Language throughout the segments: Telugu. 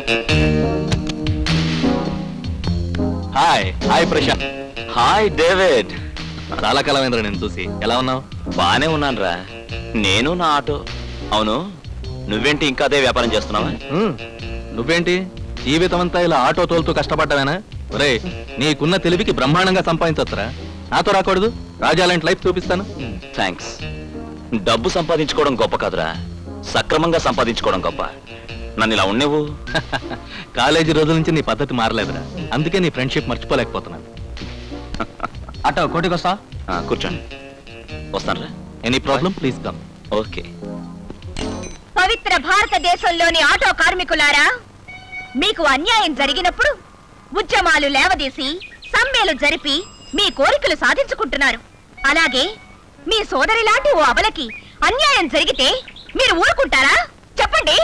Hi hi Prashanth hi David చాలా కాలమైందిరా నేను చూసి ఎలా ఉన్నావు బానే ఉన్నానురా నేను నా ఆటో అవును నువ్వేంటి ఇంకా అదే వ్యాపారం చేస్తున్నావా నువ్వేంటి జీవితం అంతా ఇలా ఆటో తోలుతూ కష్టపడ్డావేనా ఒరే నీకున్న తెలివికి బ్రహ్మాండంగా సంపాదించొచ్చురా నాతో రాకూడదు రాజా లాంటి లైఫ్ చూపిస్తాను థ్యాంక్స్ డబ్బు సంపాదించుకోవడం గొప్ప కాదురా సక్రమంగా సంపాదించుకోవడం గొప్ప నన్ను ఇలా ఉండేవు కాలేజీ రోజుల నుంచి నీ పద్ధతి మారలేదురా అందుకే నీ ఫ్రెండ్షిప్ మర్చిపోలేకపోతున్నాను ఆటో కోటికొస్తా ఆ, కూర్చోండి వస్తానరా any problem please come okay పవిత్ర భారతదేశంలోని ఆటో కార్మికులారా మీకు అన్యాయం జరిగినప్పుడు ఉద్యమాలు లేవదీసి సమ్మెలు జరిపి మీ కోరికలు సాధించుకుంటున్నారు అలాగే మీ సోదరి లాంటి ఓ అబలకి అన్యాయం జరిగితే మీరు ఊరుకుంటారా చెప్పండి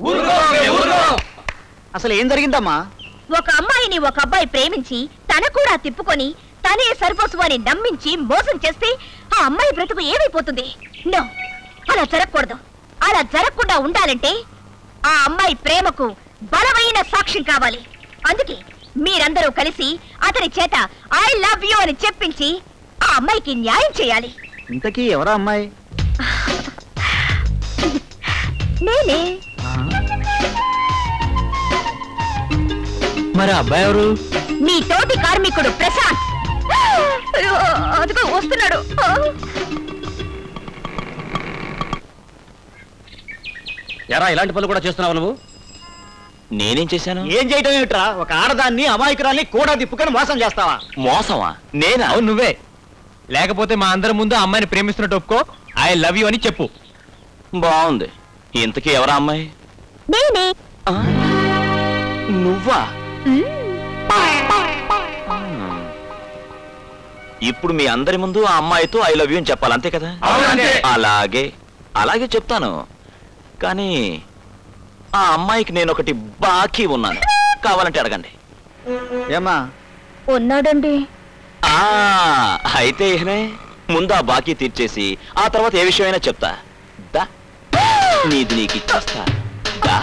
అసలు ఏం జరిగిందమ్మా ఒక అమ్మాయిని ఒక అబ్బాయి ప్రేమించి తన కూడా తిప్పుకొని తనే సర్వస్సు అని నమ్మించి మోసం చేస్తే ఆ అమ్మాయి బ్రతుకు ఏమైపోతుంది నో అలా జరగకూడదు అలా జరగకుండా ఉండాలంటే ఆ అమ్మాయి ప్రేమకు బలమైన సాక్ష్యం కావాలి అందుకే మీరందరూ కలిసి అతని చేత ఐ లవ్ యూ అని చెప్పించి ఆ అమ్మాయికి న్యాయం చేయాలి ఇంతకీ ఎవరా అమ్మాయి నేనే మరి అబ్బాయి ఎవరు మీ తోటి కార్మికుడు ప్రశాంత్ అయ్యో, అదిగో వస్తున్నాడు ఎరా ఇలాంటి పనులు కూడా చేస్తున్నావు నువ్వు నేనేం చేశాను ఏం చేయటం ఏమిట్రా ఒక ఆడదాన్ని అమాయకురాల్ని కూడా తిప్పుకొని మోసం చేస్తావా మోసమా నేనా అవును నువ్వే లేకపోతే మా అందరి ముందు ఆ అమ్మాయిని ప్రేమిస్తున్నట్టు ఒప్పుకో ఐ లవ్ యూ అని చెప్పు బాగుంది ఇంతకీ ఎవరా అమ్మాయి నేనే ఆ? నువ్వా మ్మ్. ఇప్పుడు మీ అందరి ముందు ఆ అమ్మాయితో ఐ లవ్ యూ అని చెప్పాలి అంతే కదా అవునంతే. అలాగే అలాగే చెప్తాను కానీ ఆ అమ్మాయికి నేను ఒకటి బాకీ ఉన్నాను కావాలంటే అడగండి ఏమా ఉన్నాడండి ఆ అయితే ఏమే ముందు ఆ బాకీ తీర్చేసి ఆ తర్వాత ఏ విషయమైనా చెప్తా దా నీది నీకు ఇచ్చేస్తా దా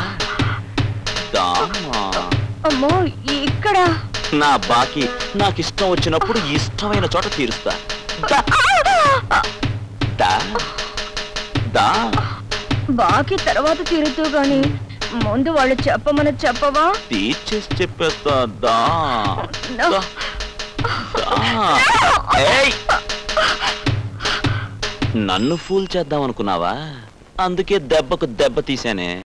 దామా. అమ్మో ఇక్కడ నా బాకీ నాకు ఇష్టం వచ్చినప్పుడు ఇష్టమైన చోట తీరుస్తా దా. దా దా బాకీ తర్వాత తీరుతూ గాని ముందు వాళ్ళు చెప్పమని చెప్పవా తీర్చేసి చెప్పేస్తా దా No. దా. దా. ఏయ్! నన్ను ఫూల్ చేద్దాం అనుకున్నావా అందుకే దెబ్బకు దెబ్బ తీశానే